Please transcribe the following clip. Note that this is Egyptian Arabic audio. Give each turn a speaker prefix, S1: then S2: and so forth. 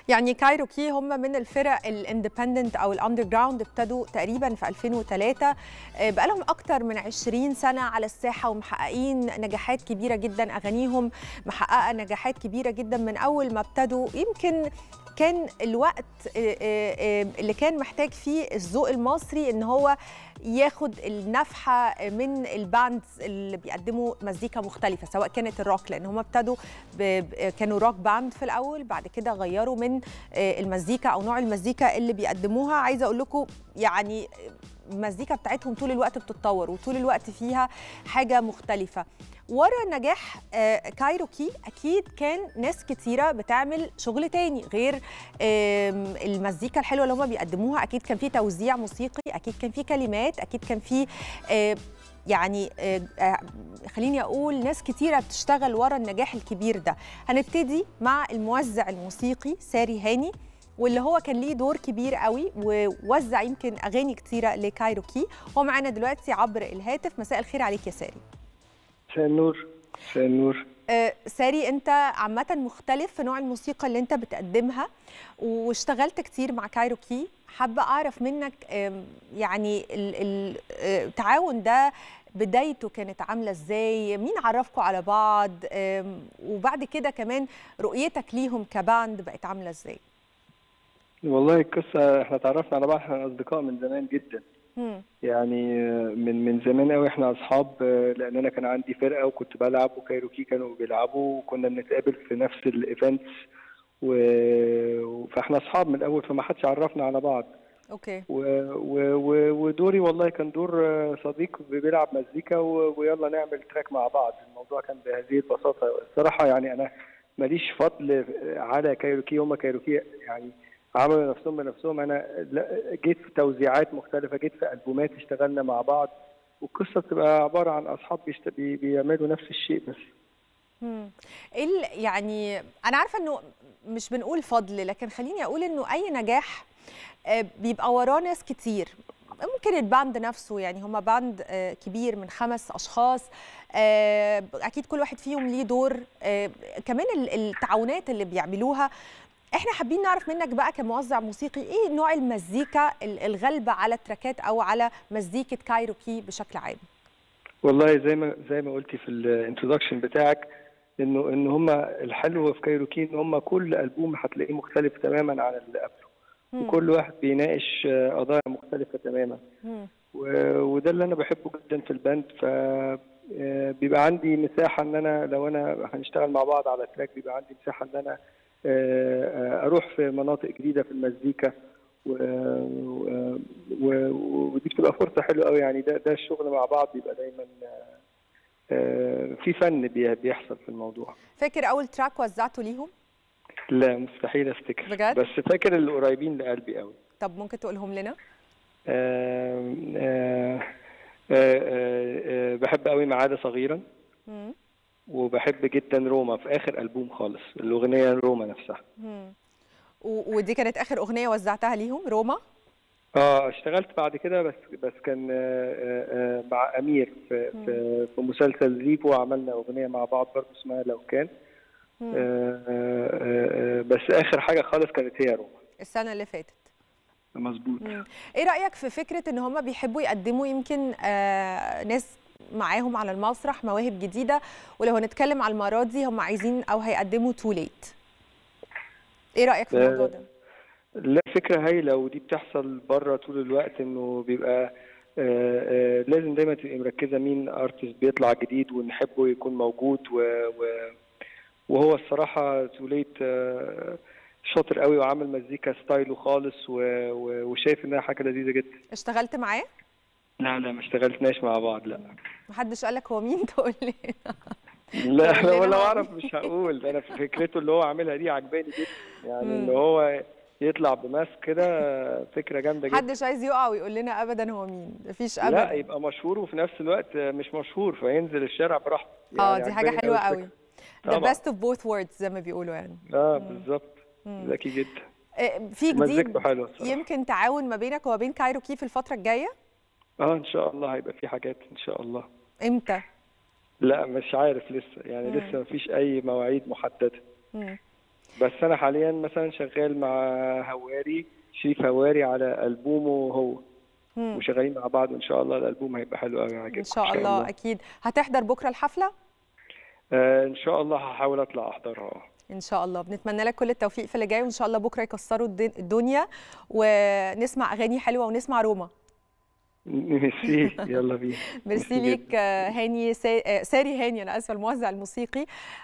S1: يعني كايروكي هم من الفرق الاندبندنت او الاندر جراوند ابتدوا تقريبا في 2003 بقى لهم اكتر من 20 سنه على الساحه ومحققين نجاحات كبيره جدا اغانيهم محققه نجاحات كبيره جدا من اول ما ابتدوا يمكن كان الوقت اللي كان محتاج فيه الذوق المصري ان هو ياخد النفحه من الباندز اللي بيقدموا مزيكا مختلفه سواء كانت الروك لان هم ابتدوا كانوا روك باند في الاول بعد كده غيروا من المزيكا او نوع المزيكا اللي بيقدموها عايزه اقول لكم يعني المزيكا بتاعتهم طول الوقت بتتطور وطول الوقت فيها حاجه مختلفه ورا نجاح كايروكي اكيد كان ناس كتيره بتعمل شغل تاني غير المزيكا الحلوه اللي هم بيقدموها اكيد كان في توزيع موسيقي اكيد كان في كلمات اكيد كان في يعني خليني اقول ناس كتيره بتشتغل ورا النجاح الكبير ده هنبتدي مع الموزع الموسيقي ساري هاني واللي هو كان ليه دور كبير قوي ووزع يمكن اغاني كتيره لكايروكي هو معانا دلوقتي عبر الهاتف مساء الخير عليك يا ساري
S2: مساء النور مساء النور
S1: آه ساري انت عامه مختلف في نوع الموسيقى اللي انت بتقدمها واشتغلت كتير مع كايروكي حابه اعرف منك يعني التعاون ده بدايته كانت عامله ازاي مين عرفكم على بعض وبعد كده كمان رؤيتك ليهم كباند بقت عامله ازاي
S2: والله القصه احنا تعرفنا على بعض احنا اصدقاء من زمان جدا
S1: مم.
S2: يعني من من زمان قوي احنا اصحاب لان انا كان عندي فرقه وكنت بلعب وكايروكي كانوا بيلعبوا وكنا بنتقابل في نفس الايفنتس و... فاحنا اصحاب من الاول فما حدش عرفنا على بعض
S1: اوكي
S2: و... و... و... ودوري والله كان دور صديق بيلعب مزيكا و... ويلا نعمل تراك مع بعض الموضوع كان بهذه البساطه الصراحه يعني انا ماليش فضل على كايروكي هم كايروكي يعني عملوا نفسهم بنفسهم انا جيت في توزيعات مختلفه جيت في البومات اشتغلنا مع بعض والقصه بتبقى عباره عن اصحاب بيشت... بي... بيعملوا نفس الشيء بس
S1: امم ايه يعني انا عارفه انه مش بنقول فضل لكن خليني اقول انه اي نجاح بيبقى وراه ناس كتير ممكن الباند نفسه يعني هما باند كبير من خمس اشخاص اكيد كل واحد فيهم ليه دور كمان التعاونات اللي بيعملوها احنا حابين نعرف منك بقى كموزع موسيقي ايه نوع المزيكا الغالبه على التراكات او على مزيكه كايروكي بشكل عام
S2: والله زي ما زي ما قلتي في الانترودكشن بتاعك انه ان هم الحلو في كايروكي ان هم كل البوم هتلاقيه مختلف تماما عن اللي قبله وكل واحد بيناقش قضايا مختلفه تماما وده اللي انا بحبه جدا في الباند ف بيبقى عندي مساحه ان انا لو انا هنشتغل مع بعض على تراك بيبقى عندي مساحه ان انا اروح في مناطق جديده في المزيكا و... و... و... ودي بتبقى فرصه حلوه قوي يعني ده ده الشغل مع بعض بيبقى دايما في فن بيحصل في الموضوع
S1: فاكر اول تراك وزعته ليهم
S2: لا مستحيل افتكر
S1: بجد؟
S2: بس فاكر اللي قريبين لقلبي قوي
S1: طب ممكن تقولهم لنا
S2: آه آه آه بحب قوي معادة صغيرا
S1: مم.
S2: وبحب جدا روما في اخر البوم خالص الاغنيه روما نفسها
S1: مم. ودي كانت اخر اغنيه وزعتها ليهم روما
S2: اه اشتغلت بعد كده بس بس كان آه آه مع امير في في, في مسلسل ريبو عملنا اغنيه مع بعض برضه اسمها لو كان آه آه بس اخر حاجه خالص كانت هي روما
S1: السنه اللي فاتت
S2: مظبوط
S1: ايه رايك في فكره ان هم بيحبوا يقدموا يمكن آه ناس معاهم على المسرح مواهب جديده ولو هنتكلم على المره دي هم عايزين او هيقدموا تو ليت ايه رايك في الموضوع ده
S2: لا فكره هايله ودي بتحصل بره طول الوقت انه بيبقى آآ آآ لازم دايما تبقي مركزه مين ارتست بيطلع جديد ونحبه يكون موجود و, و وهو الصراحه توليت شاطر قوي وعامل مزيكا ستايله خالص و... و... وشايف انها حاجه لذيذه جدا
S1: اشتغلت معاه
S2: لا لا ما اشتغلتش مع بعض لا
S1: محدش قال لك هو مين تقول لي
S2: لا انا ولا اعرف مش هقول انا في فكرته اللي هو عاملها دي عجباني جدا يعني ان هو يطلع بماسك كده فكره جامده جدا
S1: محدش عايز يقع ويقول لنا ابدا هو مين مفيش ابدا
S2: لا يبقى مشهور وفي نفس الوقت مش مشهور فينزل الشارع براحته
S1: اه دي حاجه حلوه قوي the best of both worlds زي ما بيقولوا يعني
S2: اه بالظبط ذكي جدا
S1: في جديد
S2: حلوة
S1: يمكن تعاون ما بينك وما بين كايروكي في الفتره الجايه
S2: اه ان شاء الله هيبقى في حاجات ان شاء الله
S1: امتى
S2: لا مش عارف لسه يعني مم. لسه مفيش اي مواعيد محدده
S1: مم.
S2: بس انا حاليا مثلا شغال مع هواري شريف هواري على البومه هو
S1: مم.
S2: وشغالين مع بعض وان شاء الله الالبوم هيبقى حلو قوي هيعجبكم
S1: ان شاء الله اكيد هتحضر بكره الحفله
S2: آه ان شاء الله هحاول اطلع احضرها
S1: ان شاء الله بنتمنى لك كل التوفيق في اللي جاي وان شاء الله بكره يكسروا الد- الدنيا ونسمع اغاني حلوه ونسمع روما
S2: ميرسي يلا بينا
S1: ميرسي ليك آه، هاني سا- آه، ساري هاني انا اسفه الموزع الموسيقي